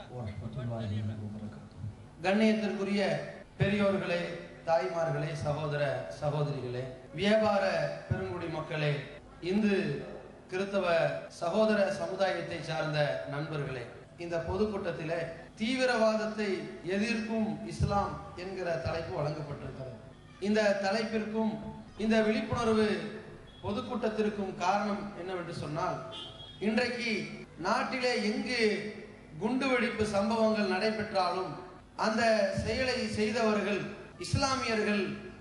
ورحمة الله وبركاته கண்ணியத்திற்குரிய பெரியோர்களே தாய்மார்களே சகோதர சகோதரிகளே வியாபார பெருங்குடி மக்களே இந்து கிறிஸ்தவ சகோதர சமுதாயத்தை சார்ந்த நண்பர்களே இந்த பொதுக்கூட்டத்திலே தீவிரவாதத்தை எதிர்க்கும் இஸ்லாம் என்கிற தலைப்பு வழங்கப்பட்டிருக்கிறது இந்த தலைப்பிற்கும் இந்த விழிப்புணர்வு பொதுக்கூட்டத்திற்கும் காரணம் என்னவென்று சொன்னால் இன்றைக்கு நாட்டிலே எங்கு குண்டுவெடிப்பு சம்பவங்கள் நடைபெற்றாலும் அந்த செயலை செய்தவர்கள் இஸ்லாமியர்கள்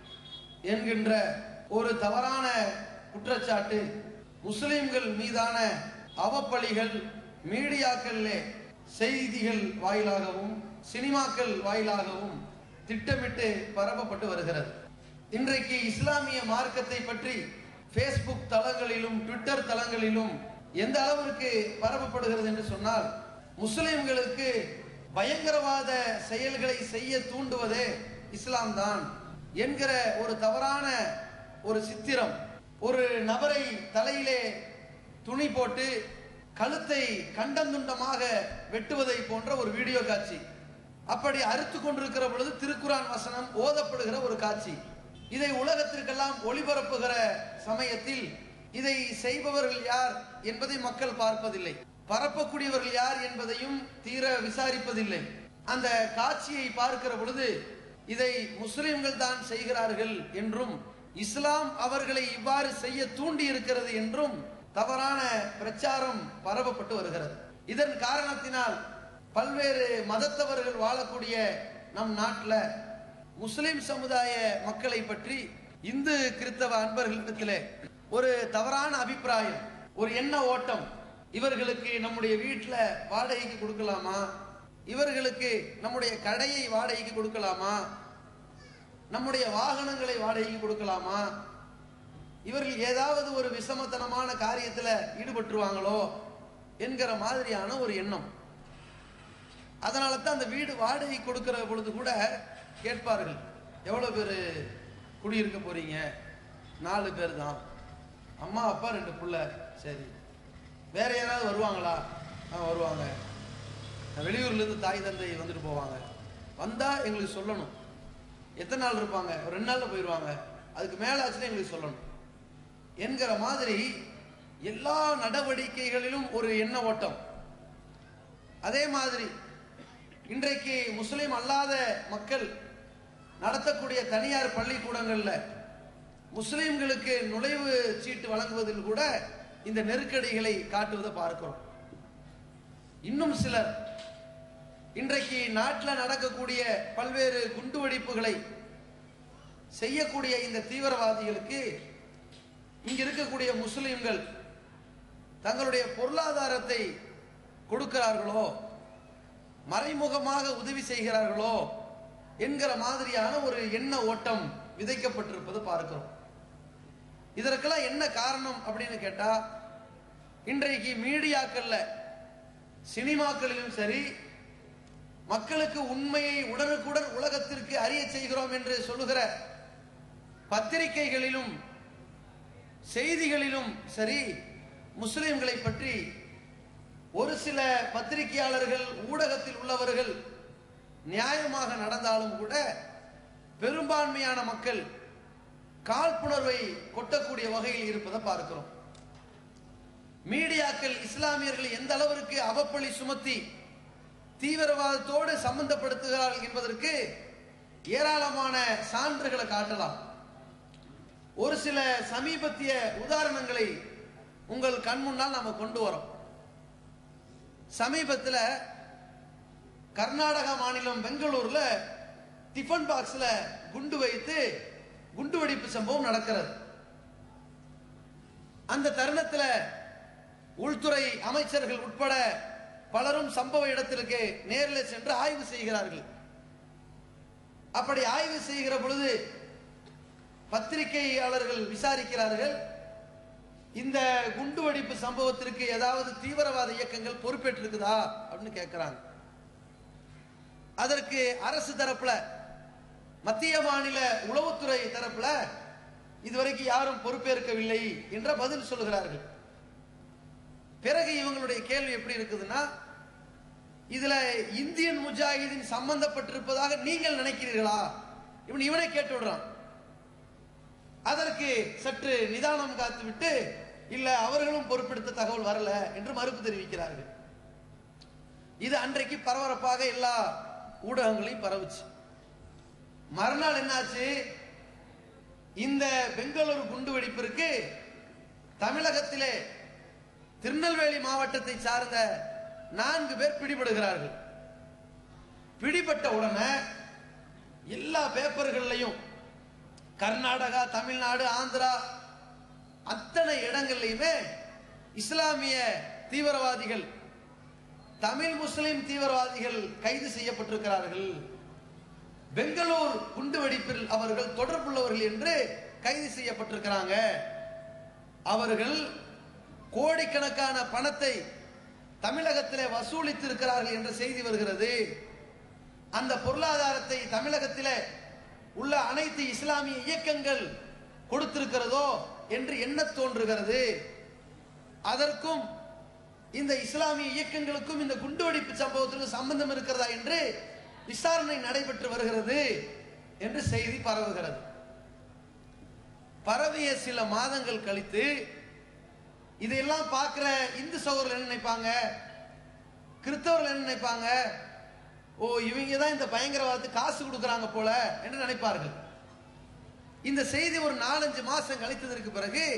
என்கின்ற ஒரு தவறான குற்றச்சாட்டு முஸ்லிம்கள் மீதான அவப்பழிகள் மீடியாக்களிலே செய்திகள் வாயிலாகவும் சினிமாக்கள் வாயிலாகவும் திட்டமிட்டு பரப்பப்பட்டு வருகிறது இன்றைக்கு இஸ்லாமிய மார்க்கத்தை பற்றி ஃபேஸ்புக் தளங்களிலும் ட்விட்டர் தளங்களிலும் எந்த அளவிற்கு பரப்பப்படுகிறது என்று சொன்னால் முஸ்லிம்களுக்கு பயங்கரவாத செயல்களை செய்ய தூண்டுவதே இஸ்லாம் தான் என்கிற ஒரு தவறான ஒரு சித்திரம் ஒரு நபரை தலையிலே துணி போட்டு கழுத்தை கண்டந்துண்டமாக வெட்டுவதை போன்ற ஒரு வீடியோ காட்சி அப்படி அறுத்து கொண்டிருக்கிற பொழுது திருக்குரான் வசனம் ஓதப்படுகிற ஒரு காட்சி இதை உலகத்திற்கெல்லாம் ஒளிபரப்புகிற சமயத்தில் இதை செய்பவர்கள் யார் என்பதை மக்கள் பார்ப்பதில்லை பரப்பக்கூடியவர்கள் யார் என்பதையும் தீர விசாரிப்பதில்லை அந்த காட்சியை பார்க்கிற பொழுது இதை முஸ்லிம்கள் தான் செய்கிறார்கள் என்றும் இஸ்லாம் அவர்களை இவ்வாறு செய்ய தூண்டி இருக்கிறது என்றும் தவறான பிரச்சாரம் பரவப்பட்டு வருகிறது இதன் காரணத்தினால் பல்வேறு மதத்தவர்கள் வாழக்கூடிய நம் நாட்டில் முஸ்லிம் சமுதாய மக்களை பற்றி இந்து கிறிஸ்தவ அன்பர்களிடத்தில் ஒரு தவறான அபிப்பிராயம் ஒரு எண்ண ஓட்டம் இவர்களுக்கு நம்முடைய வீட்டில் வாடகைக்கு கொடுக்கலாமா இவர்களுக்கு நம்முடைய கடையை வாடகைக்கு கொடுக்கலாமா நம்முடைய வாகனங்களை வாடகைக்கு கொடுக்கலாமா இவர்கள் ஏதாவது ஒரு விஷமத்தனமான காரியத்தில் ஈடுபட்டுருவாங்களோ என்கிற மாதிரியான ஒரு எண்ணம் அதனால தான் அந்த வீடு வாடகை கொடுக்கிற பொழுது கூட கேட்பார்கள் எவ்வளோ பேர் குடியிருக்க போறீங்க நாலு பேர் தான் அம்மா அப்பா ரெண்டு புள்ள சரி வேற யாராவது வருவாங்களா ஆ வருவாங்க வெளியூர்லேருந்து தாய் தந்தை வந்துட்டு போவாங்க வந்தால் எங்களுக்கு சொல்லணும் எத்தனை நாள் இருப்பாங்க ஒரு ரெண்டு நாளில் போயிடுவாங்க அதுக்கு மேலே ஆச்சுன்னா எங்களுக்கு சொல்லணும் என்கிற மாதிரி எல்லா நடவடிக்கைகளிலும் ஒரு எண்ண ஓட்டம் அதே மாதிரி இன்றைக்கு முஸ்லிம் அல்லாத மக்கள் நடத்தக்கூடிய தனியார் பள்ளிக்கூடங்கள்ல முஸ்லிம்களுக்கு நுழைவு சீட்டு வழங்குவதில் கூட இந்த நெருக்கடிகளை காட்டுவதை பார்க்கிறோம் இன்னும் சிலர் இன்றைக்கு நாட்டில் நடக்கக்கூடிய பல்வேறு குண்டுவெடிப்புகளை செய்யக்கூடிய இந்த தீவிரவாதிகளுக்கு இங்க இருக்கக்கூடிய முஸ்லிம்கள் தங்களுடைய பொருளாதாரத்தை கொடுக்கிறார்களோ மறைமுகமாக உதவி செய்கிறார்களோ என்கிற மாதிரியான ஒரு எண்ண ஓட்டம் விதைக்கப்பட்டிருப்பது பார்க்கிறோம் இதற்கெல்லாம் என்ன காரணம் அப்படின்னு கேட்டா இன்றைக்கு மீடியாக்கள்ல சினிமாக்களிலும் சரி மக்களுக்கு உண்மையை உடனுக்குடன் உலகத்திற்கு அறிய செய்கிறோம் என்று சொல்லுகிற பத்திரிகைகளிலும் செய்திகளிலும் சரி முஸ்லிம்களை பற்றி ஒரு சில பத்திரிகையாளர்கள் ஊடகத்தில் உள்ளவர்கள் நியாயமாக நடந்தாலும் கூட பெரும்பான்மையான மக்கள் காழ்ப்புணர்வை கொட்டக்கூடிய வகையில் இருப்பதை பார்க்கிறோம் மீடியாக்கள் இஸ்லாமியர்கள் எந்த அளவிற்கு அவப்பழி சுமத்தி தீவிரவாதத்தோடு சம்பந்தப்படுத்துகிறார்கள் என்பதற்கு ஏராளமான சான்றுகளை காட்டலாம் ஒரு சில சமீபத்திய உதாரணங்களை உங்கள் கண் முன்னால் நாம கொண்டு வரோம் சமீபத்தில் கர்நாடகா மாநிலம் பெங்களூர்ல டிஃபன் பாக்ஸ்ல குண்டு வைத்து குண்டு வெடிப்பு சம்பவம் நடக்கிறது அந்த தருணத்தில் உள்துறை அமைச்சர்கள் உட்பட பலரும் சம்பவ இடத்திற்கு நேரில் சென்று ஆய்வு செய்கிறார்கள் அப்படி ஆய்வு செய்கிற பொழுது பத்திரிகையாளர்கள் விசாரிக்கிறார்கள் இந்த குண்டுவெடிப்பு சம்பவத்திற்கு ஏதாவது தீவிரவாத இயக்கங்கள் பொறுப்பேற்றிருக்குதா அப்படின்னு கேட்கிறாங்க அதற்கு அரசு தரப்புல மத்திய மாநில உளவுத்துறை தரப்புல இதுவரைக்கும் யாரும் பொறுப்பேற்கவில்லை என்ற பதில் சொல்லுகிறார்கள் பிறகு இவங்களுடைய கேள்வி எப்படி இருக்குதுன்னா இதுல இந்தியன் முஜாஹிதீன் சம்பந்தப்பட்டிருப்பதாக நீங்கள் நினைக்கிறீர்களா இவன் இவனை கேட்டு விடுறான் அதற்கு சற்று நிதானம் காத்துவிட்டு இல்ல அவர்களும் பொறுப்பெடுத்த தகவல் வரல என்று மறுப்பு தெரிவிக்கிறார்கள் இது அன்றைக்கு பரபரப்பாக எல்லா ஊடகங்களையும் பரவுச்சு மறுநாள் என்னாச்சு இந்த பெங்களூரு குண்டுவெடிப்பிற்கு தமிழகத்திலே திருநெல்வேலி மாவட்டத்தை சார்ந்த நான்கு பேர் பிடிபடுகிறார்கள் பிடிபட்ட உடனே எல்லா பேப்பர்கள்லையும் கர்நாடகா தமிழ்நாடு ஆந்திரா அத்தனை இடங்கள்லையுமே இஸ்லாமிய தீவிரவாதிகள் தமிழ் முஸ்லிம் தீவிரவாதிகள் கைது செய்யப்பட்டிருக்கிறார்கள் பெங்களூர் குண்டுவெடிப்பில் அவர்கள் தொடர்புள்ளவர்கள் என்று கைது செய்யப்பட்டிருக்கிறாங்க அவர்கள் கோடிக்கணக்கான பணத்தை தமிழகத்திலே வசூலித்திருக்கிறார்கள் என்ற செய்தி வருகிறது அந்த பொருளாதாரத்தை தமிழகத்திலே உள்ள அனைத்து இஸ்லாமிய இயக்கங்கள் கொடுத்திருக்கிறதோ என்று எண்ண தோன்றுகிறது அதற்கும் இந்த இஸ்லாமிய இயக்கங்களுக்கும் இந்த குண்டுவெடிப்பு சம்பவத்திற்கும் சம்பந்தம் இருக்கிறதா என்று விசாரணை நடைபெற்று வருகிறது என்று செய்தி பரவுகிறது பரவிய சில மாதங்கள் கழித்து இதையெல்லாம் பார்க்கிற இந்து சகோதரர்கள் என்ன நினைப்பாங்க கிறிஸ்தவர்கள் என்ன நினைப்பாங்க ஓ இவங்க தான் இந்த பயங்கரவாதத்துக்கு காசு கொடுக்கறாங்க போல என்று நினைப்பார்கள் இந்த செய்தி ஒரு நாலஞ்சு மாசம் கழித்ததற்கு பிறகு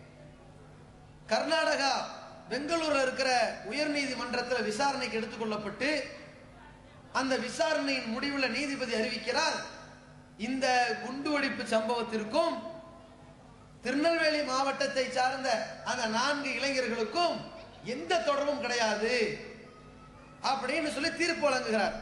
கர்நாடகா பெங்களூர்ல இருக்கிற உயர் நீதிமன்றத்தில் விசாரணைக்கு எடுத்துக்கொள்ளப்பட்டு அந்த விசாரணையின் முடிவில் நீதிபதி அறிவிக்கிறார் இந்த குண்டுவெடிப்பு சம்பவத்திற்கும் திருநெல்வேலி மாவட்டத்தை சார்ந்த அந்த நான்கு இளைஞர்களுக்கும் எந்த தொடர்பும் கிடையாது அப்படின்னு சொல்லி தீர்ப்பு வழங்குகிறார்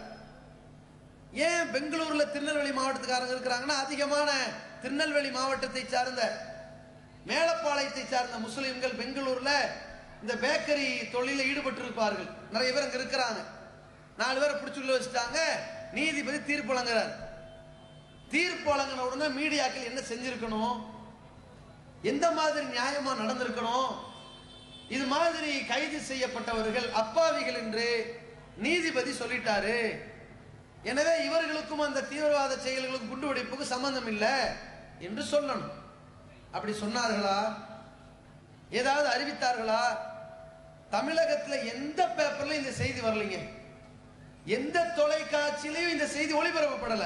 ஏன் பெங்களூர்ல திருநெல்வேலி மாவட்டத்துக்காரங்க இருக்கிறாங்கன்னா அதிகமான திருநெல்வேலி மாவட்டத்தை சார்ந்த மேலப்பாளையத்தை சார்ந்த முஸ்லிம்கள் பெங்களூர்ல இந்த பேக்கரி தொழில ஈடுபட்டு இருப்பார்கள் நிறைய பேர் அங்க இருக்கிறாங்க நாலு பேரை பிடிச்சுள்ள வச்சுட்டாங்க நீதிபதி தீர்ப்பு வழங்குறார் தீர்ப்பு வழங்கின உடனே மீடியாக்கள் என்ன செஞ்சிருக்கணும் எந்த மாதிரி நியாயமா நடந்திருக்கணும் இது மாதிரி கைது செய்யப்பட்டவர்கள் அப்பாவிகள் என்று நீதிபதி சொல்லிட்டாரு எனவே இவர்களுக்கும் அந்த தீவிரவாத செயல்களுக்கும் குண்டுவெடிப்புக்கு சம்பந்தம் இல்லை என்று சொல்லணும் அப்படி சொன்னார்களா ஏதாவது அறிவித்தார்களா தமிழகத்துல எந்த பேப்பர்ல இந்த செய்தி வரலைங்க எந்த தொலைக்காட்சியிலையும் இந்த செய்தி ஒளிபரப்பப்படல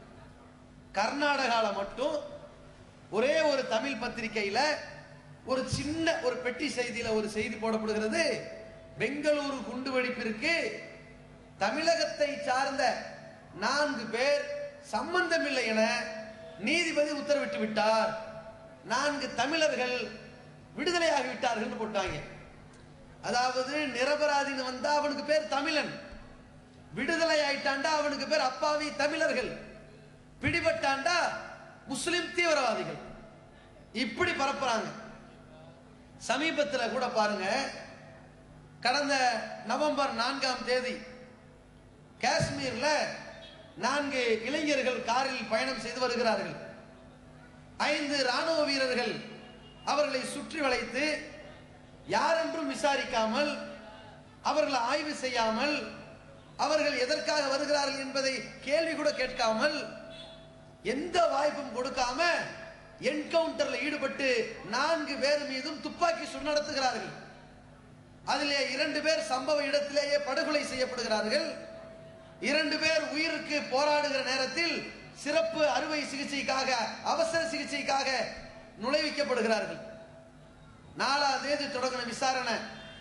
கர்நாடகால மட்டும் ஒரே ஒரு தமிழ் பத்திரிகையில ஒரு சின்ன ஒரு பெட்டி செய்தியில ஒரு செய்தி போடப்படுகிறது பெங்களூரு குண்டுவெடிப்பிற்கு தமிழகத்தை சார்ந்த நான்கு பேர் சம்பந்தமில்லை என நீதிபதி உத்தரவிட்டு விட்டார் நான்கு தமிழர்கள் விடுதலையாகி விட்டார்கள் போட்டாங்க அதாவது நிரபராதின்னு வந்தா அவனுக்கு பேர் தமிழன் விடுதலை ஆயிட்டாண்டா அவனுக்கு பேர் அப்பாவி தமிழர்கள் பிடிபட்டாண்டா முஸ்லிம் தீவிரவாதிகள் இப்படி பரப்புறாங்க சமீபத்தில் கூட பாருங்க கடந்த நவம்பர் நான்காம் தேதி காஷ்மீர்ல நான்கு இளைஞர்கள் காரில் பயணம் செய்து வருகிறார்கள் ஐந்து ராணுவ வீரர்கள் அவர்களை சுற்றி வளைத்து யாரென்றும் விசாரிக்காமல் அவர்களை ஆய்வு செய்யாமல் அவர்கள் எதற்காக வருகிறார்கள் என்பதை கேள்வி கூட கேட்காமல் எந்த வாய்ப்பும் கொடுக்காம என்கவுண்டர்ல ஈடுபட்டு நான்கு பேர் மீதும் துப்பாக்கி சூடு நடத்துகிறார்கள் அதிலே இரண்டு பேர் சம்பவ இடத்திலேயே படுகொலை செய்யப்படுகிறார்கள் இரண்டு பேர் உயிருக்கு போராடுகிற நேரத்தில் சிறப்பு அறுவை சிகிச்சைக்காக அவசர சிகிச்சைக்காக நுழைவிக்கப்படுகிறார்கள் நாலாம் தேதி தொடங்கின விசாரணை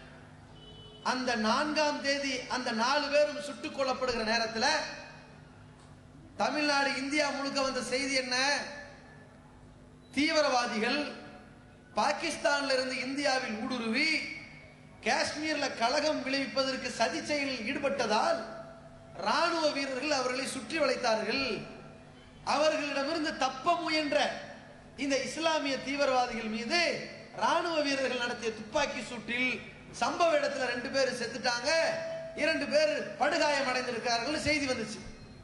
அந்த நான்காம் தேதி அந்த நாலு பேரும் சுட்டுக் கொல்லப்படுகிற நேரத்தில் தமிழ்நாடு இந்தியா முழுக்க வந்த செய்தி என்ன தீவிரவாதிகள் பாகிஸ்தான்ல இருந்து இந்தியாவில் ஊடுருவி காஷ்மீர்ல கலகம் விளைவிப்பதற்கு சதி செயலில் ஈடுபட்டதால் ராணுவ வீரர்கள் அவர்களை சுற்றி வளைத்தார்கள் அவர்களிடமிருந்து தப்ப முயன்ற இந்த இஸ்லாமிய தீவிரவாதிகள் மீது ராணுவ வீரர்கள் நடத்திய துப்பாக்கி சூட்டில் சம்பவ இடத்துல ரெண்டு பேர் செத்துட்டாங்க இரண்டு பேர் படுகாயம் அடைந்திருக்கிறார்கள் செய்தி வந்துச்சு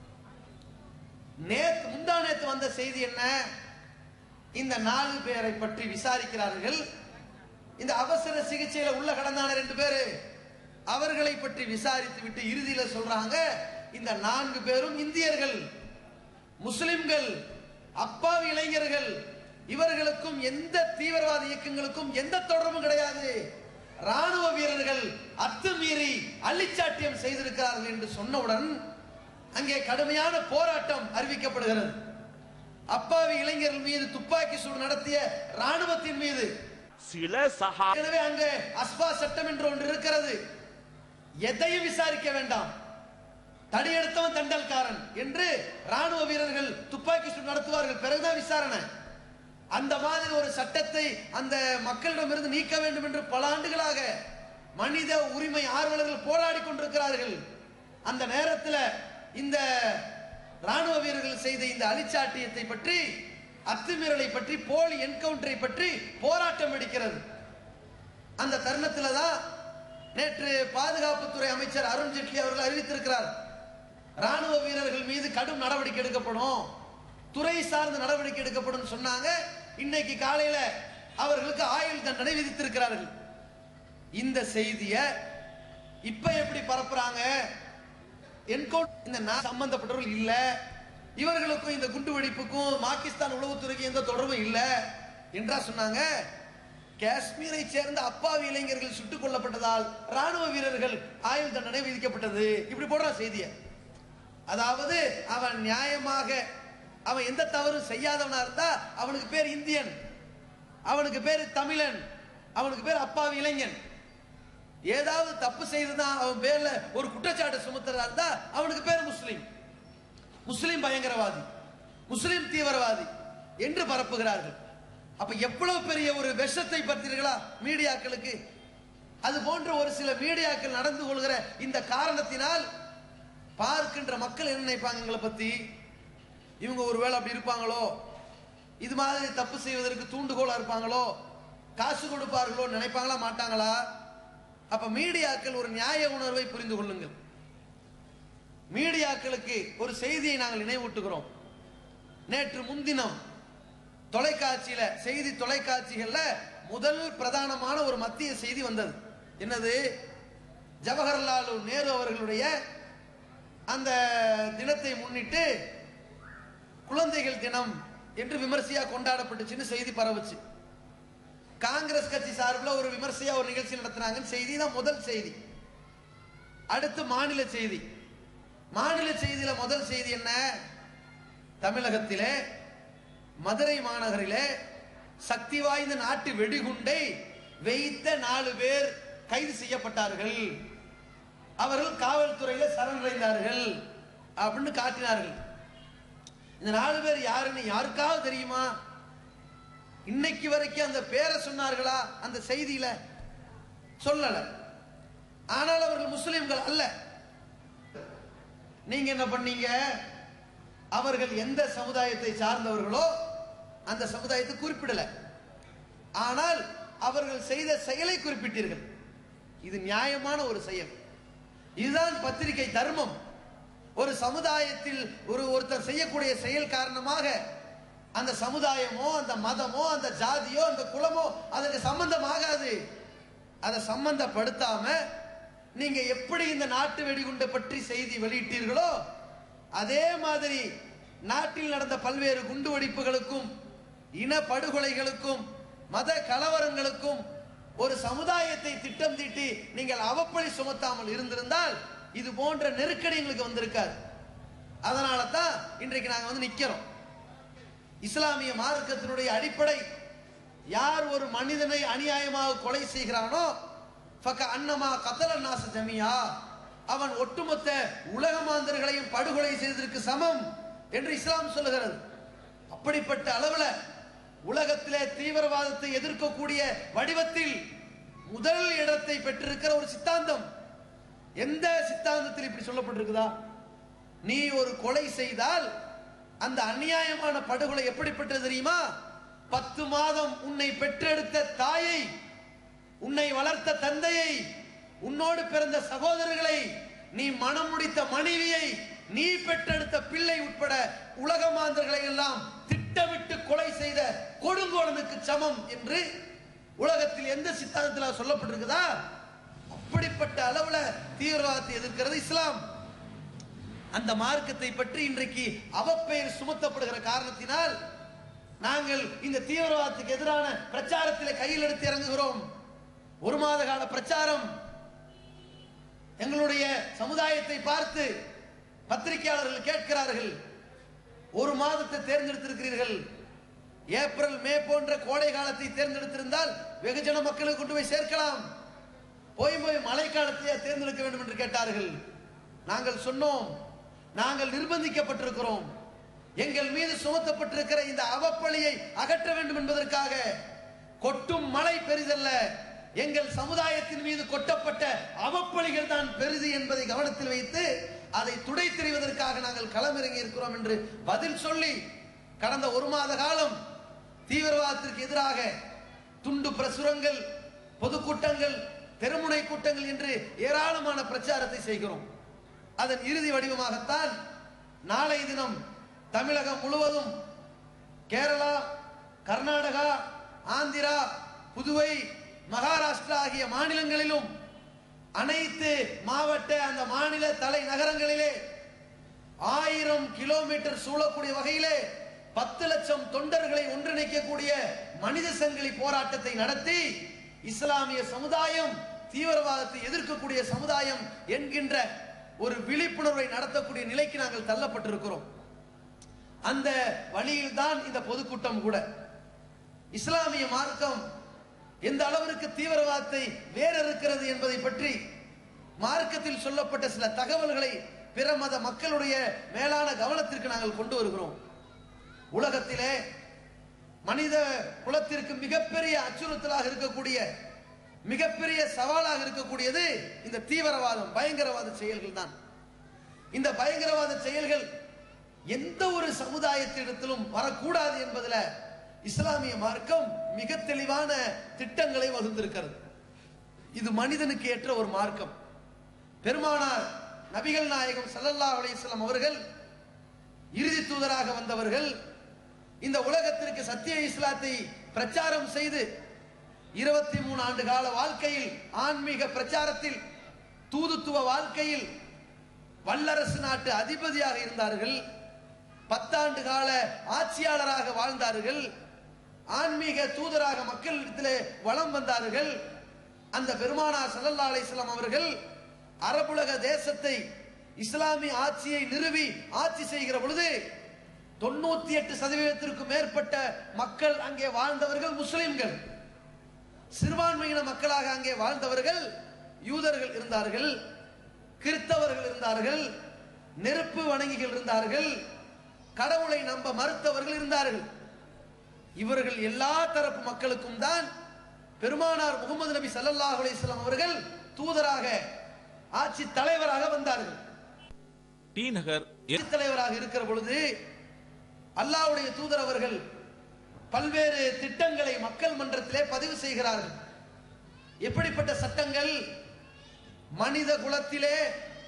நேத்து முந்தா நேத்து வந்த செய்தி என்ன இந்த நாலு பேரை பற்றி விசாரிக்கிறார்கள் இந்த அவசர சிகிச்சையில உள்ள கடந்தான ரெண்டு பேரு அவர்களை பற்றி விசாரித்து விட்டு இறுதியில சொல்றாங்க இந்த நான்கு பேரும் இந்தியர்கள் முஸ்லிம்கள் அப்பாவி இளைஞர்கள் இவர்களுக்கும் எந்த தீவிரவாத இயக்கங்களுக்கும் எந்த தொடர்பும் கிடையாது ராணுவ வீரர்கள் அத்துமீறி அள்ளிச்சாட்டியம் செய்திருக்கிறார்கள் என்று சொன்னவுடன் அங்கே கடுமையான போராட்டம் அறிவிக்கப்படுகிறது அப்பாவி இளைஞர்கள் மீது துப்பாக்கி சூடு நடத்திய ராணுவத்தின் மீது සිල සහ எனவே அங்கே அஸ்பா சட்டம் என்று ஒன்று இருக்கிறது எதையும் விசாரிக்க வேண்டாம் தடியெடுத்தவன் தண்டல்காரன் என்று ராணுவ வீரர்கள் துப்பாக்கி சூடு நடத்துவார்கள் பிறகுதான் விசாரணை அந்த மாதிரி ஒரு சட்டத்தை அந்த மக்களிடமிருந்து நீக்க வேண்டும் என்று பல ஆண்டுகளாக மனித உரிமை ஆர்வலர்கள் போராடி கொண்டிருக்கிறார்கள் அந்த நேரத்தில் இந்த ராணுவ வீரர்கள் செய்த இந்த அலிச்சாட்டியத்தை பற்றி அத்துமீறலை பற்றி போலி என்கவுண்டரை பற்றி போராட்டம் வெடிக்கிறது அந்த தருணத்தில் தான் நேற்று பாதுகாப்புத்துறை அமைச்சர் அருண் ஜேட்லி அவர்கள் அறிவித்திருக்கிறார் ராணுவ வீரர்கள் மீது கடும் நடவடிக்கை எடுக்கப்படும் துறை சார்ந்த நடவடிக்கை எடுக்கப்படும் சொன்னாங்க இன்னைக்கு காலையில அவர்களுக்கு ஆயுள் தண்டனை விதித்திருக்கிறார்கள் இந்த செய்திய இப்ப எப்படி பரப்புறாங்க என்கவுண்டர் இந்த நா- சம்பந்தப்பட்டவர்கள் இல்ல இவர்களுக்கும் இந்த குண்டு வெடிப்புக்கும் பாகிஸ்தான் உளவுத்துறைக்கு எந்த தொடர்பும் இல்ல என்றா சொன்னாங்க காஷ்மீரை சேர்ந்த அப்பாவி இளைஞர்கள் சுட்டுக் கொல்லப்பட்டதால் ராணுவ வீரர்கள் ஆயுள் தண்டனை விதிக்கப்பட்டது இப்படி போடுறான் செய்தியை அதாவது அவன் நியாயமாக அவன் எந்த தவறும் செய்யாதவனா இருந்தா அவனுக்கு பேர் இந்தியன் அவனுக்கு பேர் தமிழன் அவனுக்கு பேர் அப்பாவி இளைஞன் ஏதாவது தப்பு செய்துதான் அவன் பேர்ல ஒரு குற்றச்சாட்டு சுமத்துறதா இருந்தா அவனுக்கு பேர் முஸ்லிம் முஸ்லிம் பயங்கரவாதி முஸ்லிம் தீவிரவாதி என்று பரப்புகிறார்கள் அப்ப எவ்வளவு பெரிய ஒரு விஷத்தை பற்றீர்களா மீடியாக்களுக்கு அது போன்ற ஒரு சில மீடியாக்கள் நடந்து கொள்கிற இந்த காரணத்தினால் பார்க்கின்ற மக்கள் என்ன நினைப்பாங்க எங்களை பத்தி இவங்க ஒருவேளை அப்படி இருப்பாங்களோ இது மாதிரி தப்பு செய்வதற்கு தூண்டுகோலா இருப்பாங்களோ காசு கொடுப்பார்களோ நினைப்பாங்களா மாட்டாங்களா அப்ப மீடியாக்கள் ஒரு நியாய உணர்வை புரிந்து கொள்ளுங்கள் மீடியாக்களுக்கு ஒரு செய்தியை நாங்கள் நினைவூட்டுகிறோம் நேற்று முன்தினம் தொலைக்காட்சியில செய்தி தொலைக்காட்சிகள்ல முதல் பிரதானமான ஒரு மத்திய செய்தி வந்தது என்னது ஜவஹர்லால் நேரு அவர்களுடைய அந்த தினத்தை முன்னிட்டு குழந்தைகள் தினம் என்று விமர்சையா கொண்டாடப்பட்டுச்சுன்னு செய்தி பரவுச்சு காங்கிரஸ் கட்சி சார்பில் ஒரு விமர்சையா ஒரு நிகழ்ச்சி நடத்தினாங்கன்னு செய்தி தான் முதல் செய்தி அடுத்து மாநில செய்தி மாநில செய்தியில முதல் செய்தி என்ன தமிழகத்திலே மதுரை மாநகரிலே சக்தி வாய்ந்த நாட்டு வெடிகுண்டை வைத்த நாலு பேர் கைது செய்யப்பட்டார்கள் அவர்கள் காவல்துறையில சரணடைந்தார்கள் அப்படின்னு காட்டினார்கள் இந்த நாலு பேர் யாருன்னு யாருக்காவது தெரியுமா இன்னைக்கு வரைக்கும் அந்த பேரை சொன்னார்களா அந்த செய்தியில சொல்லல ஆனால் அவர்கள் முஸ்லிம்கள் அல்ல நீங்க என்ன பண்ணீங்க அவர்கள் எந்த சமுதாயத்தை சார்ந்தவர்களோ அந்த சமுதாயத்தை குறிப்பிடல ஆனால் அவர்கள் செய்த செயலை குறிப்பிட்டீர்கள் இது நியாயமான ஒரு செயல் இதுதான் பத்திரிகை தர்மம் ஒரு சமுதாயத்தில் ஒரு ஒருத்தர் செய்யக்கூடிய செயல் காரணமாக அந்த சமுதாயமோ அந்த மதமோ அந்த ஜாதியோ அந்த குலமோ அதற்கு சம்பந்தம் ஆகாது அதை சம்பந்தப்படுத்தாம நீங்க எப்படி இந்த நாட்டு வெடிகுண்டை பற்றி செய்தி வெளியிட்டீர்களோ அதே மாதிரி நாட்டில் நடந்த பல்வேறு குண்டு வெடிப்புகளுக்கும் இன படுகொலைகளுக்கும் மத கலவரங்களுக்கும் ஒரு சமுதாயத்தை திட்டம் தீட்டி நீங்கள் அவப்பழி சுமத்தாமல் இருந்திருந்தால் இது போன்ற நெருக்கடி எங்களுக்கு வந்திருக்காது அதனால தான் இன்றைக்கு நாங்க வந்து நிக்கிறோம் இஸ்லாமிய மார்க்கத்தினுடைய அடிப்படை யார் ஒரு மனிதனை அநியாயமாக கொலை செய்கிறானோ ஃபக அன்னமா கத்தல நாச ஜமியா அவன் ஒட்டுமொத்த உலக மாந்தர்களையும் படுகொலை செய்ததற்கு சமம் என்று இஸ்லாம் சொல்லுகிறது அப்படிப்பட்ட அளவுல உலகத்திலே தீவிரவாதத்தை எதிர்க்கக்கூடிய வடிவத்தில் முதல் இடத்தை பெற்றிருக்கிற ஒரு சித்தாந்தம் எந்த சித்தாந்தத்தில் இப்படி சொல்லப்பட்டிருக்குதா நீ ஒரு கொலை செய்தால் அந்த அநியாயமான படுகொலை எப்படிப்பட்டது தெரியுமா பத்து மாதம் உன்னை பெற்றெடுத்த தாயை உன்னை வளர்த்த தந்தையை உன்னோடு பிறந்த சகோதரர்களை நீ மனம் முடித்த மனைவியை நீ பெற்றெடுத்த பிள்ளை உட்பட உலக மாந்தர்களை எல்லாம் திட்டமிட்டு கொலை செய்த கொடுங்கோலனுக்கு சமம் என்று உலகத்தில் எந்த சித்தாந்தத்தில் சொல்லப்பட்டிருக்குதா அப்படிப்பட்ட அளவுல தீவிரவாதத்தை எதிர்க்கிறது இஸ்லாம் அந்த மார்க்கத்தை பற்றி இன்றைக்கு அவப்பெயர் சுமத்தப்படுகிற காரணத்தினால் நாங்கள் இந்த தீவிரவாதத்துக்கு எதிரான பிரச்சாரத்தில் கையில் எடுத்து இறங்குகிறோம் ஒரு மாத கால பிரச்சாரம் எங்களுடைய சமுதாயத்தை பார்த்து பத்திரிகையாளர்கள் கேட்கிறார்கள் ஒரு மாதத்தை தேர்ந்தெடுத்திருக்கிறீர்கள் ஏப்ரல் மே போன்ற கோடை காலத்தை தேர்ந்தெடுத்திருந்தால் வெகுஜன மக்களுக்கு கொண்டு போய் சேர்க்கலாம் போய் போய் மழை காலத்தையே தேர்ந்தெடுக்க வேண்டும் என்று கேட்டார்கள் நாங்கள் சொன்னோம் நாங்கள் நிர்பந்திக்கப்பட்டிருக்கிறோம் எங்கள் மீது சுமத்தப்பட்டிருக்கிற இந்த அவப்பழியை அகற்ற வேண்டும் என்பதற்காக கொட்டும் மழை பெரிதல்ல எங்கள் சமுதாயத்தின் மீது கொட்டப்பட்ட அவப்பழிகள் தான் பெரிது என்பதை கவனத்தில் வைத்து அதை துடை தெரிவதற்காக நாங்கள் களமிறங்கி இருக்கிறோம் என்று பதில் சொல்லி கடந்த ஒரு மாத காலம் தீவிரவாதத்திற்கு எதிராக துண்டு பிரசுரங்கள் பொதுக்கூட்டங்கள் தெருமுனை கூட்டங்கள் என்று ஏராளமான பிரச்சாரத்தை செய்கிறோம் அதன் இறுதி வடிவமாகத்தான் நாளை தினம் தமிழகம் முழுவதும் கேரளா கர்நாடகா ஆந்திரா புதுவை மகாராஷ்டிரா ஆகிய மாநிலங்களிலும் அனைத்து மாவட்ட அந்த மாநில தலைநகரங்களிலே ஆயிரம் கிலோமீட்டர் சூழக்கூடிய வகையிலே பத்து லட்சம் தொண்டர்களை ஒன்றிணைக்கக்கூடிய மனித சங்கிலி போராட்டத்தை நடத்தி இஸ்லாமிய சமுதாயம் தீவிரவாதத்தை எதிர்க்கக்கூடிய சமுதாயம் என்கின்ற ஒரு விழிப்புணர்வை நடத்தக்கூடிய நிலைக்கு நாங்கள் தள்ளப்பட்டிருக்கிறோம் அந்த வழியில் தான் இந்த பொதுக்கூட்டம் கூட இஸ்லாமிய மார்க்கம் எந்த அளவிற்கு தீவிரவாதத்தை வேற இருக்கிறது என்பதை பற்றி மார்க்கத்தில் சொல்லப்பட்ட சில தகவல்களை பிற மத மக்களுடைய மேலான கவனத்திற்கு நாங்கள் கொண்டு வருகிறோம் உலகத்திலே மனித குலத்திற்கு மிகப்பெரிய அச்சுறுத்தலாக இருக்கக்கூடிய மிகப்பெரிய சவாலாக இருக்கக்கூடியது இந்த தீவிரவாதம் பயங்கரவாத செயல்கள் தான் இந்த பயங்கரவாத செயல்கள் எந்த ஒரு சமுதாயத்திடத்திலும் வரக்கூடாது என்பதில் இஸ்லாமிய மார்க்கம் மிக தெளிவான திட்டங்களை வகுந்திருக்கிறது இது மனிதனுக்கு ஏற்ற ஒரு மார்க்கம் பெருமானார் நபிகள் நாயகம் ஸல்லல்லாஹு அலைஹி வஸல்லம் அவர்கள் இறுதி தூதராக வந்தவர்கள் இந்த உலகத்திற்கு சத்திய இஸ்லாத்தை பிரச்சாரம் செய்து இருபத்தி மூணு ஆண்டு கால வாழ்க்கையில் ஆன்மீக பிரச்சாரத்தில் தூதுத்துவ வாழ்க்கையில் வல்லரசு நாட்டு அதிபதியாக இருந்தார்கள் பத்தாண்டு கால ஆட்சியாளராக வாழ்ந்தார்கள் ஆன்மீக தூதராக மக்களிடத்திலே வலம் வந்தார்கள் அந்த பெருமானார் ஸல்லல்லாஹு அலைஹி வஸல்லம் அவர்கள் அரபுலக தேசத்தை இஸ்லாமிய ஆட்சியை நிறுவி ஆட்சி செய்கிற பொழுது தொண்ணூத்தி எட்டு சதவீதத்திற்கும் மேற்பட்ட மக்கள் அங்கே வாழ்ந்தவர்கள் முஸ்லிம்கள் சிறுபான்மையின மக்களாக அங்கே வாழ்ந்தவர்கள் யூதர்கள் இருந்தார்கள் கிறிஸ்தவர்கள் இருந்தார்கள் நெருப்பு வணங்கிகள் இருந்தார்கள் கடவுளை நம்ப மறுத்தவர்கள் இருந்தார்கள் இவர்கள் எல்லா தரப்பு மக்களுக்கும் தான் பெருமானார் முகமது நபி ஸல்லல்லாஹு அலைஹி வஸல்லம் அவர்கள் தூதராக ஆட்சி தலைவராக வந்தார்கள் டி நகர் ஆட்சி தலைவராக இருக்கிற பொழுது அல்லாஹ்வுடைய தூதர் அவர்கள் பல்வேறு திட்டங்களை மக்கள் மன்றத்திலே பதிவு செய்கிறார்கள் எப்படிப்பட்ட சட்டங்கள் மனித குலத்திலே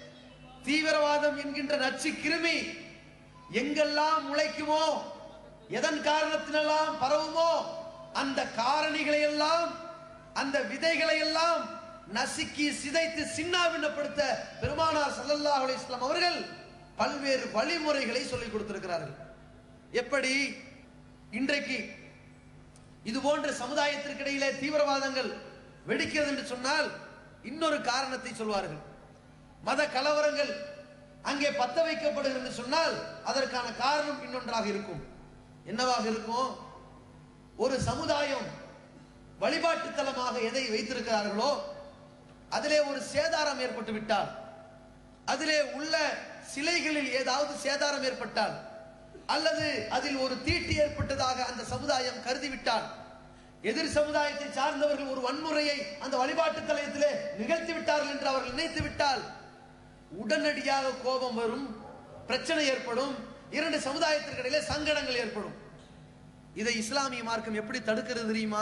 தீவிரவாதம் என்கின்ற நச்சு கிருமி எங்கெல்லாம் முளைக்குமோ எதன் காரணத்தினெல்லாம் பரவுமோ அந்த காரணிகளை எல்லாம் அந்த விதைகளை எல்லாம் நசுக்கி சிதைத்து சின்னாபின்னப்படுத்த பெருமானார் ஸல்லல்லாஹு அலைஹி வஸல்லம் அவர்கள் பல்வேறு வழிமுறைகளை சொல்லிக் கொடுத்திருக்கிறார்கள் எப்படி இன்றைக்கு இது போன்ற சமுதாயத்திற்கு இடையிலே தீவிரவாதங்கள் வெடிக்கிறது என்று சொன்னால் இன்னொரு காரணத்தை சொல்வார்கள் மத கலவரங்கள் அங்கே பத்த வைக்கப்படுகிறது என்று சொன்னால் அதற்கான காரணம் இன்னொன்றாக இருக்கும் என்னவாக இருக்கும் ஒரு சமுதாயம் வழிபாட்டு தலமாக எதை வைத்திருக்கிறார்களோ அதிலே ஒரு சேதாரம் ஏற்பட்டு விட்டால் அதிலே உள்ள சிலைகளில் ஏதாவது சேதாரம் ஏற்பட்டால் அல்லது அதில் ஒரு தீட்டு ஏற்பட்டதாக அந்த சமுதாயம் கருதிவிட்டால் எதிர் சமுதாயத்தை சார்ந்தவர்கள் ஒரு வன்முறையை அந்த வழிபாட்டு தலயத்திலே நிகழ்த்தி விட்டார்கள் என்று அவர்கள் நினைத்து விட்டால் உடனடியாக கோபம் வரும் பிரச்சனை ஏற்படும் இரண்டு சமுதாயத்திற்கு இடையிலே சங்கடங்கள் ஏற்படும் இதை இஸ்லாமிய மார்க்கம் எப்படி தடுக்கிறது தெரியுமா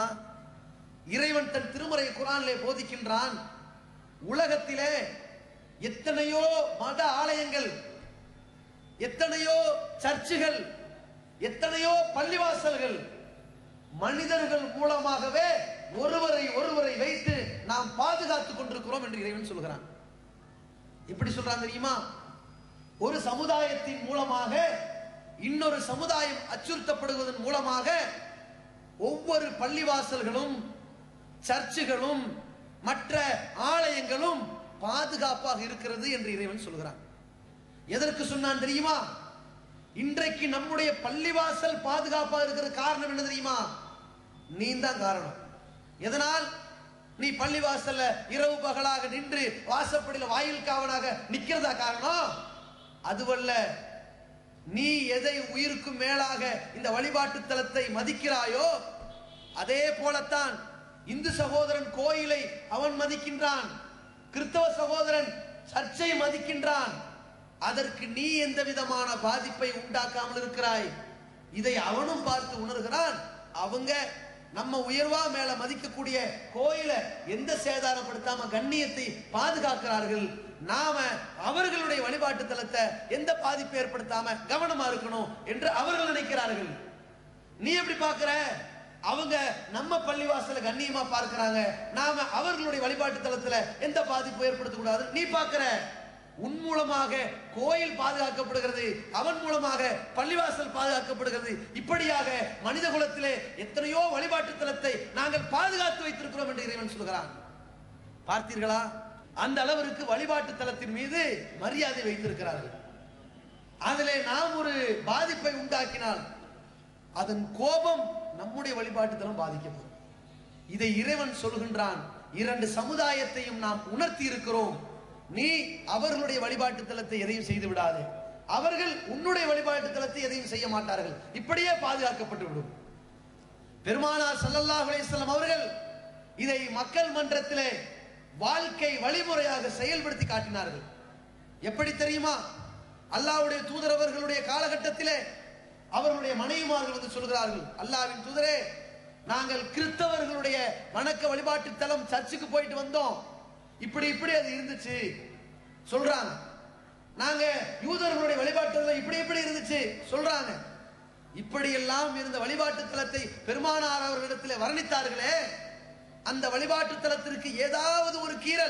இறைவன் தன் திருமறை குரானிலே போதிக்கின்றான் உலகத்திலே எத்தனையோ மத ஆலயங்கள் எத்தனையோ சர்ச்சுகள் எத்தனையோ பள்ளிவாசல்கள் மனிதர்கள் மூலமாகவே ஒருவரை ஒருவரை வைத்து நாம் பாதுகாத்துக் கொண்டிருக்கிறோம் என்று இறைவன் சொல்கிறான் எப்படி சொல்றான் தெரியுமா ஒரு சமுதாயத்தின் மூலமாக இன்னொரு சமுதாயம் அச்சுறுத்தப்படுவதன் மூலமாக ஒவ்வொரு பள்ளிவாசல்களும் சர்ச்சுகளும் மற்ற ஆலயங்களும் பாதுகாப்பாக இருக்கிறது என்று இறைவன் சொல்கிறான் எதற்கு சொன்னான் தெரியுமா இன்றைக்கு நம்முடைய பள்ளிவாசல் பாதுகாப்பாக இருக்கிற காரணம் என்ன தெரியுமா நீ தான் காரணம் எதனால் நீ பள்ளிவாசல்ல இரவு பகலாக நின்று வாசப்படியில் வாயில் காவலாக நிக்கிறதா காரணம் அதுவல்ல நீ எதை உயிருக்கும் மேலாக இந்த வழிபாட்டு தலத்தை மதிக்கிறாயோ அதே போலத்தான் இந்து சகோதரன் கோயிலை அவன் மதிக்கின்றான் கிறிஸ்தவ சகோதரன் சர்ச்சை மதிக்கின்றான் அதற்கு நீ எந்த விதமான பாதிப்பை உண்டாக்காமல் இருக்கிறாய் இதை அவனும் பார்த்து உணர்கிறான் அவங்க நம்ம உயர்வா மேல மதிக்கக்கூடிய கோயில எந்த சேதாரப்படுத்தாம கண்ணியத்தை பாதுகாக்கிறார்கள் நாம அவர்களுடைய வழிபாட்டு தலத்தை எந்த பாதிப்பு ஏற்படுத்தாம கவனமா இருக்கணும் என்று அவர்கள் நினைக்கிறார்கள் நீ எப்படி பார்க்கிற அவங்க நம்ம பள்ளிவாசல கண்ணியமா பார்க்கிறாங்க நாம அவர்களுடைய வழிபாட்டு தலத்துல எந்த பாதிப்பு ஏற்படுத்த கூடாது நீ பார்க்கிற உன் மூலமாக கோயில் பாதுகாக்கப்படுகிறது அவன் மூலமாக பள்ளிவாசல் பாதுகாக்கப்படுகிறது இப்படியாக மனித குலத்திலே எத்தனையோ வழிபாட்டு தலத்தை நாங்கள் பாதுகாத்து வைத்திருக்கிறோம் என்று இறைவன் சொல்கிறான் பார்த்தீர்களா அந்த அளவிற்கு வழிபாட்டு தலத்தின் மீது மரியாதை வைத்திருக்கிறார்கள் அதிலே நாம் ஒரு பாதிப்பை உண்டாக்கினால் அதன் கோபம் நம்முடைய வழிபாட்டு தலம் பாதிக்கப்படும் இதை இறைவன் சொல்கின்றான் இரண்டு சமுதாயத்தையும் நாம் உணர்த்தி இருக்கிறோம் நீ அவர்களுடைய வழிபாட்டு தலத்தை எதையும் செய்து விடாதே அவர்கள் உன்னுடைய வழிபாட்டு தலத்தை எதையும் செய்ய மாட்டார்கள் இப்படியே பாதுகாக்கப்பட்டு விடும் பெருமானார் ஸல்லல்லாஹு அலைஹி வஸல்லம் அவர்கள் இதை மக்கள் மன்றத்திலே வாழ்க்கை வழிமுறையாக செயல்படுத்தி காட்டினார்கள் எப்படி தெரியுமா அல்லாஹ்வுடைய தூதரவர்களுடைய காலகட்டத்திலே அவர்களுடைய மனைவிமார்கள் வந்து சொல்கிறார்கள் அல்லாஹ்வின் தூதரே நாங்கள் கிறிஸ்தவர்களுடைய வணக்க வழிபாட்டு தலம் சர்ச்சுக்கு போயிட்டு வந்தோம் இப்படி இப்படி அது இருந்துச்சு சொல்றாங்க நாங்க யூதர்களுடைய வழிபாட்டு தலம் இப்படி இப்படி இருந்துச்சு சொல்றாங்க இப்படி எல்லாம் இருந்த வழிபாட்டு தலத்தை பெருமானார் அவர்களிடத்தில் வர்ணித்தார்களே அந்த வழிபாட்டு தலத்திற்கு ஏதாவது ஒரு கீறல்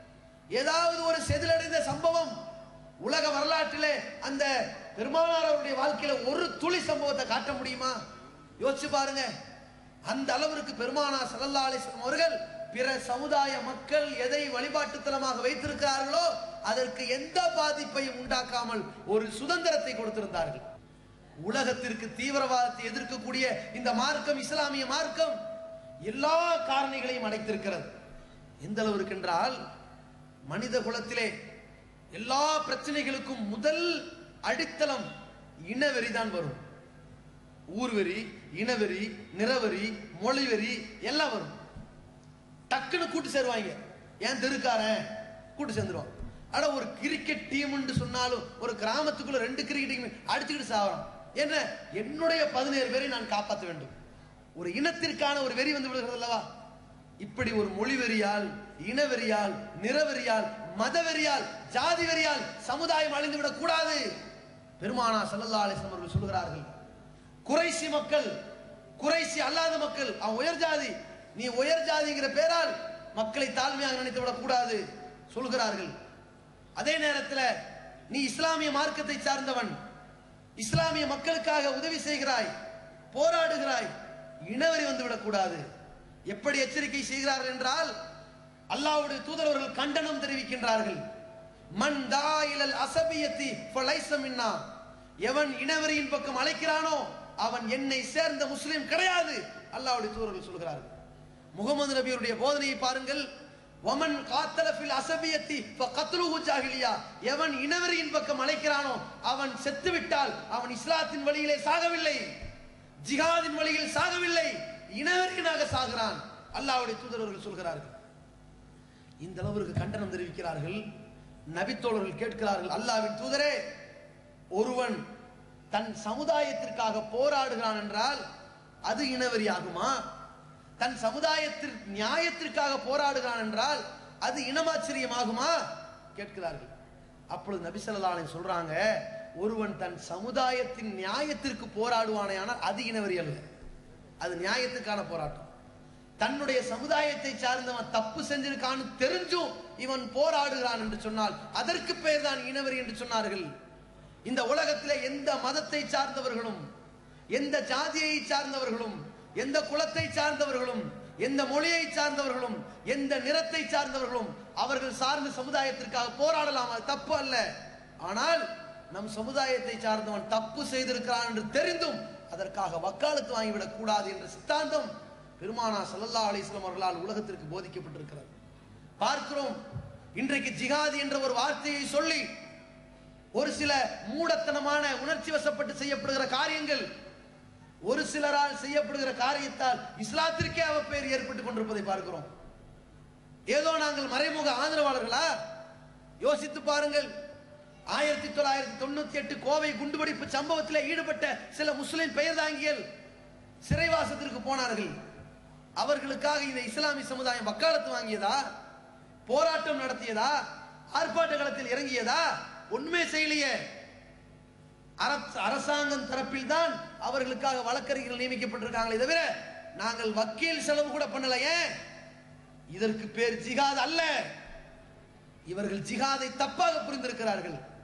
ஏதாவது ஒரு செதிலடைந்த சம்பவம் உலக வரலாற்றிலே அந்த பெருமானார் அவருடைய வாழ்க்கையில ஒரு துளி சம்பவத்தை காட்ட முடியுமா யோசிச்சு பாருங்க அந்த அளவிற்கு பெருமானார் ஸல்லல்லாஹு அலைஹி வஸல்லம் அவர்கள் பிற சமுதாய மக்கள் எதை வழிபாட்டு தலமாக வைத்திருக்கிறார்களோ அதற்கு எந்த பாதிப்பையும் உண்டாக்காமல் ஒரு சுதந்திரத்தை கொடுத்திருந்தார்கள் உலகத்திற்கு தீவிரவாதத்தை எதிர்க்கக்கூடிய இந்த மார்க்கம் இஸ்லாமிய மார்க்கம் எல்லா காரணிகளையும் அடைத்திருக்கிறது எந்த அளவிற்கு என்றால் மனித குலத்திலே எல்லா பிரச்சனைகளுக்கும் முதல் அடித்தளம் இனவெறி தான் வரும் ஊர்வெறி இனவெறி நிறவெறி மொழிவெறி எல்லாம் வரும் டக்குன்னு கூட்டு சேருவாங்க ஏன் தெருக்காரன் கூட்டு சேர்ந்துருவான் ஆனா ஒரு கிரிக்கெட் டீம்னு சொன்னாலும் ஒரு கிராமத்துக்குள்ள ரெண்டு கிரிக்கெட் டீம் அடிச்சுக்கிட்டு சாவறான் என்ன என்னுடைய பதினேழு பேரை நான் காப்பாற்ற வேண்டும் ஒரு இனத்திற்கான ஒரு வெறி வந்து விடுகிறது அல்லவா இப்படி ஒரு மொழி வெறியால் இனவெறியால் நிறவெறியால் மதவெறியால் ஜாதி வெறியால் சமுதாயம் அழிந்து விடக் கூடாது பெருமானா ஸல்லல்லாஹு அலைஹி வஸல்லம் அவர்கள் சொல்கிறார்கள் குறைசி மக்கள் குறைசி அல்லாத மக்கள் அவன் உயர் ஜாதி நீ உயர் ஜாதிங்கிற பேரால் மக்களை தாழ்மையாக நினைத்து விடக் கூடாது சொல்கிறார்கள் அதே நேரத்தில் நீ இஸ்லாமிய மார்க்கத்தை சார்ந்தவன் இஸ்லாமிய மக்களுக்காக உதவி செய்கிறாய் போராடுகிறாய் இனவரி வந்து விடக்கூடாது எப்படி எச்சரிக்கை செய்கிறார்கள் என்றால் அல்லாஹ்வுடைய தூதரவர்கள் கண்டனம் தெரிவிக்கின்றார்கள் மன் தா இலல் அசபியத்தி ஃபலைஸ மின்னா எவன் இனவரியின் பக்கம் அழைக்கிறானோ அவன் என்னை சேர்ந்த முஸ்லிம் கிடையாது அல்லாஹ்வுடைய தூதர்கள் சொல்கிறார்கள் முகமது நபியுடைய போதனையை பாருங்கள் ஒமன் காத்தல ஃபில் அசபியத்தி ஃபகத்லுஹு ஜாஹிலியா எவன் இனவரியின் பக்கம் அழைக்கிறானோ அவன் செத்து விட்டால் அவன் இஸ்லாத்தின் வழியிலே சாகவில்லை ஜிஹாதின் வழியில் சாகவில்லை இனவரியனாக சாகிறான் அல்லாஹ்வுடைய தூதரர்கள் சொல்கிறார்கள் இந்த அளவிற்கு கண்டனம் தெரிவிக்கிறார்கள் நபித்தோழர்கள் கேட்கிறார்கள் அல்லாஹ்வின் தூதரே ஒருவன் தன் சமுதாயத்திற்காக போராடுகிறான் என்றால் அது இனவெறி ஆகுமா தன் சமுதாயத்திற்கு நியாயத்திற்காக போராடுகிறான் என்றால் அது இனமாச்சரியமாகுமா கேட்கிறார்கள் அப்பொழுது நபி ஸல்லல்லாஹு அலைஹி சொல்றாங்க ஒருவன் தன் சமுதாயத்தின் நியாயத்திற்கு போராடுவானே ஆனால் அது இனவெறி அல்ல அது நியாயத்துக்கான போராட்டம் தன்னுடைய சமுதாயத்தை சார்ந்தவன் தப்பு செஞ்சிருக்கான்னு தெரிஞ்சும் இவன் போராடுகிறான் என்று சொன்னால் அதற்கு பேர் தான் இனவரி என்று சொன்னார்கள் இந்த உலகத்திலே எந்த மதத்தை சார்ந்தவர்களும் எந்த ஜாதியை சார்ந்தவர்களும் எந்த குலத்தை சார்ந்தவர்களும் எந்த மொழியை சார்ந்தவர்களும் எந்த நிறத்தை சார்ந்தவர்களும் அவர்கள் சார்ந்த சமுதாயத்திற்காக போராடலாம் அது தப்பு அல்ல ஆனால் நம் சமுதாயத்தை சார்ந்தவன் தப்பு செய்திருக்கிறான் என்று தெரிந்தும் அதற்காக வக்காலத்து வாங்கிவிடக் கூடாது என்ற சித்தாந்தம் பெருமானா ஸல்லல்லாஹு அலைஹி வஸல்லம் அவர்களால் உலகத்திற்கு போதிக்கப்பட்டிருக்கிறது பார்க்கிறோம் இன்றைக்கு ஜிகாதி என்ற ஒரு வார்த்தையை சொல்லி ஒரு சில மூடத்தனமான உணர்ச்சி வசப்பட்டு செய்யப்படுகிற காரியங்கள் ஒரு சிலரால் செய்யப்படுகிற காரியத்தால் இஸ்லாத்திற்கே அவப்பேர் ஏற்பட்டுக் கொண்டிருப்பதை பார்க்கிறோம் ஏதோ நாங்கள் மறைமுக ஆதரவாளர்களா யோசித்து பாருங்கள் ஆயிரத்தி தொள்ளாயிரத்தி தொண்ணூத்தி எட்டு கோவை குண்டுவெடிப்பு சம்பவத்தில் ஈடுபட்ட சில முஸ்லிம் பெயர் தாங்கியல் சிறைவாசத்திற்கு போனார்கள் அவர்களுக்காக இந்த இஸ்லாமிய சமுதாயம் வக்காலத்து வாங்கியதா போராட்டம் நடத்தியதா ஆர்ப்பாட்ட களத்தில் இறங்கியதா ஒண்ணுமே செய்யலையே அரச- அரசாங்கம் தரப்பில் தான் அவர்களுக்காக வழக்கறிஞர்கள் நியமிக்கப்பட்டிருக்காங்களே தவிர நாங்கள் வக்கீல் செலவு கூட பண்ணலையே இதற்கு பேர் ஜிகாத் அல்ல இவர்கள் ஜிகாதை தப்பாக புரிந்திருக்கிறார்கள்